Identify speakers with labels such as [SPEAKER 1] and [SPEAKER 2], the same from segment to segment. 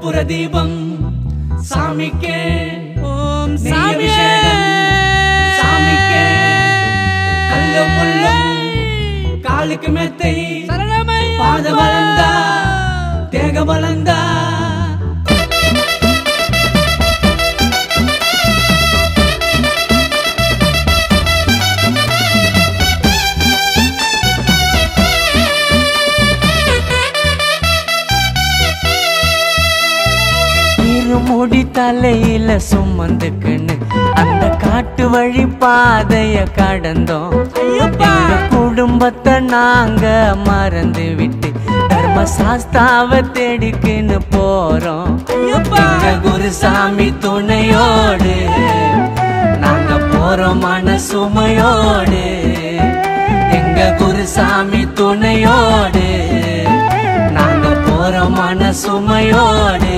[SPEAKER 1] கற்பூர தீபம் சாமிக்கே
[SPEAKER 2] ஓம்
[SPEAKER 1] நெய்
[SPEAKER 2] சாமியே
[SPEAKER 1] அபிஷேகம் சாமிக்கே கல்லும் முள்ளும் காலுக்கு மெத்தை
[SPEAKER 2] சரணமையா
[SPEAKER 1] பாத வளர்ந்தா தேக வளர்ந்தா
[SPEAKER 3] இருமுடி தலையில சுமந்துக்குன்னு அந்த காட்டு வழி பாதைய கடந்தோம்
[SPEAKER 2] ஐயப்பா
[SPEAKER 3] எங்க குடும்பத்தை நாங்க மறந்து விட்டு தர்ம சாஸ்தாவ தேடிக்குன்னு போறோம்
[SPEAKER 2] ஐயப்பா
[SPEAKER 3] எங்க குருசாமி துணையோடு நாங்க போறோம் மன சுமையோடு எங்க குருசாமி துணையோடு நாங்க போறோம் மன சுமையோடு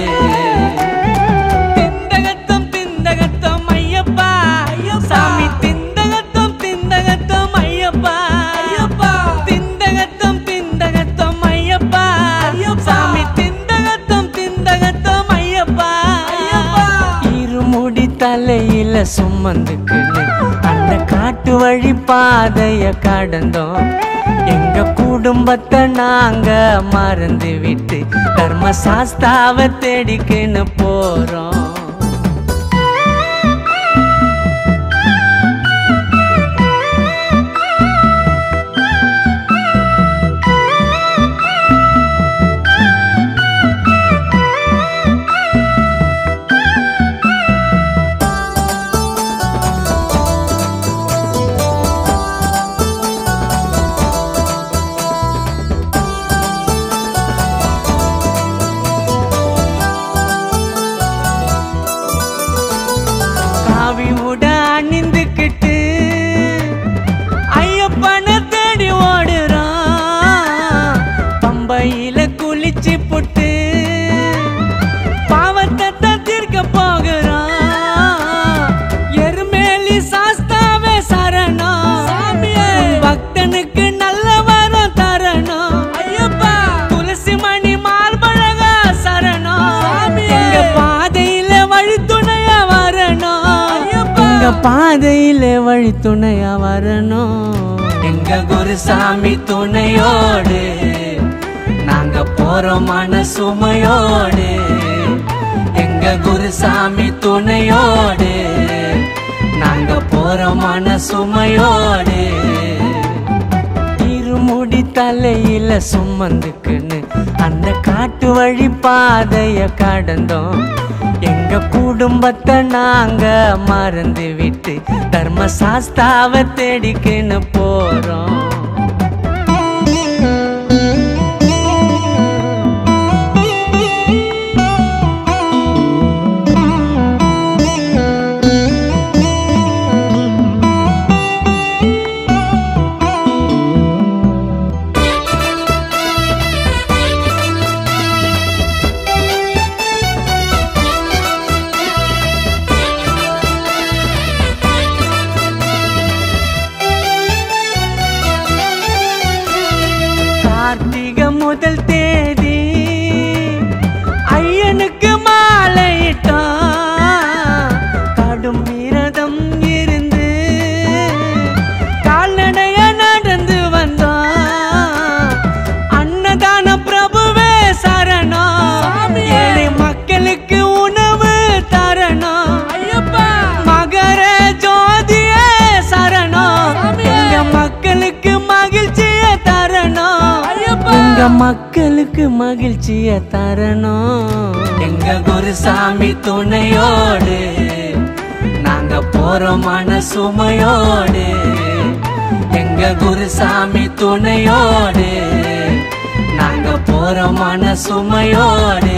[SPEAKER 2] திண்டகத்தம் திண்டகத்தம் ஐயப்பா சாமி திண்டகத்தம் திண்டகத்தம் ஐயப்பா ஐயப்பா திண்டகத்தம் திண்டகத்தம் ஐயப்பா சாமி திண்டகத்தம் திண்டகத்தம் ஐயப்பா ஐயப்பா
[SPEAKER 3] இருமுடி தலையில சுமந்துக்குன்னு அந்த காட்டு வழி பாதைய கடந்தோம் எங்க குடும்பத்தை நாங்க மறந்து விட்டு தர்ம சாஸ்தாவ தேடிக்குன்னு போறோம் காவி உட அணிந்துக்கிட்டு ஐயப்பனை தேடி ஓடுறான் பம்பையில குளிச்சு புட்டு பாவத்தை தான் தீர்க்க போகிறான் எருமேலி சாஸ்தாவே சரணம்
[SPEAKER 2] சாமியே.
[SPEAKER 3] பக்தனுக்கு நல்ல வரம் தரணும்
[SPEAKER 2] ஐயப்பா
[SPEAKER 3] துளசி மணி மார்பழகா சரணம்
[SPEAKER 2] சாமியே.
[SPEAKER 3] எங்க பாதையில வழித்துணையா வரணும்
[SPEAKER 2] ஐயப்பா.
[SPEAKER 3] எங்க பாதையில வழித்துணையா வரணும் எங்க குருசாமி துணையோடு நாங்க போறோம் மன சுமையோடு எங்க குருசாமி துணையோடு நாங்க போறோம் மன சுமையோடு இருமுடி தலையில சுமந்துக்குன்னு அந்த காட்டு வழி பாதைய கடந்தோம் எங்க குடும்பத்தை நாங்க மறந்து விட்டு தர்ம சாஸ்தாவ தேடிக்குன்னு போறோம் கார்த்திகை முதல் தேதி ஐயனுக்கு மாலையிட்டான் கடும் விரதம் இருந்து கால்நடைய நடந்து வந்தான் அன்னதான பிரபுவே சரணம்
[SPEAKER 2] சாமியே.
[SPEAKER 3] ஏழை மக்களுக்கு உணவு தரணும்
[SPEAKER 2] ஐயப்பா
[SPEAKER 3] மகர ஜோதியே சரணம்
[SPEAKER 2] சாமியே.
[SPEAKER 3] எங்க மக்களுக்கு மகிழ்ச்சிய தரணும்
[SPEAKER 2] ஐயப்பா.
[SPEAKER 3] எங்க மக்களுக்கு மகிழ்ச்சிய தரணும் எங்க குருசாமி துணையோடு நாங்க போறோம் மன சுமையோடு எங்க குருசாமி துணையோடு நாங்க போறோம் மன சுமையோடு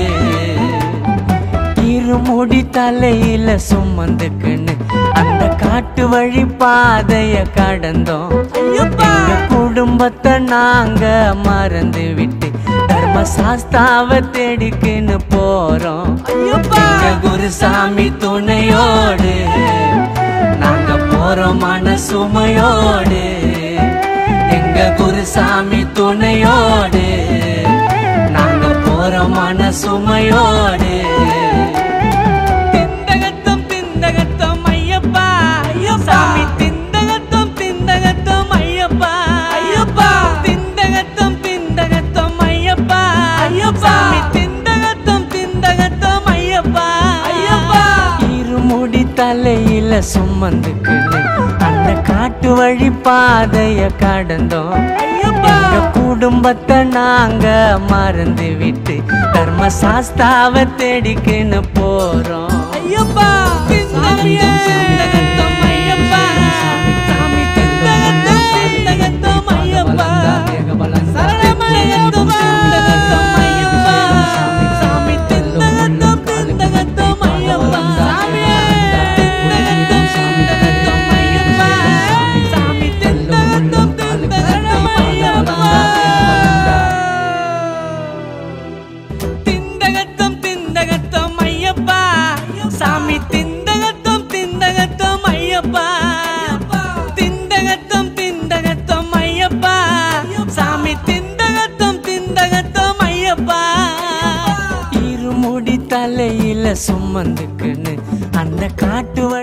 [SPEAKER 3] இருமுடி தலையில சுமந்துக்குன்னு அந்த காட்டு வழி பாதைய கடந்தோம்
[SPEAKER 2] ஐயப்பா.
[SPEAKER 3] எங்க குடும்பத்தை நாங்க மறந்து விட்டு தர்ம சாஸ்தாவ தேடிக்குன்னு போறோம்
[SPEAKER 2] ஐயப்பா.
[SPEAKER 3] எங்க குருசாமி துணையோடு நாங்க போறோம் மன சுமையோடு எங்க குருசாமி துணையோடு நாங்க போறோம் மன சுமையோடு சுமந்துக்குன்னு அந்த காட்டு வழி பாதைய கடந்தோம் எங்க குடும்பத்தை நாங்க மறந்து விட்டு தர்ம சாஸ்தாவை தேடிக்கின்னு போறோம்
[SPEAKER 2] ஐயப்பா
[SPEAKER 1] சாமியே.
[SPEAKER 2] திண்டகத்தம் ஐயப்பா
[SPEAKER 1] சாமி
[SPEAKER 2] திண்டகத்தம் திண்டகத்தம் ஐயப்பா சரணமடையத்தும் திண்டகத்தம் ஐயப்பா சாமி திண்டகத்தம் திண்டகத்தம் ஐயப்பா சாமியே திண்டகத்தம் திண்டகத்தம் ஐயப்பா சாமி திண்டகத்தம் திண்டகத்தம் ஐயப்பா திண்டகத்தம் திண்டகத்தம் ஐயப்பா சாமி திண்டகத்தம் திண்டகத்தம் ஐயப்பா திண்டகத்தம் திண்டகத்தம் ஐயப்பா சாமி திண்டகத்தம் திண்டகத்தம் ஐயப்பா
[SPEAKER 3] இருமுடி தலையில சுமந்துக்குன்னு அந்த காட்டு வழி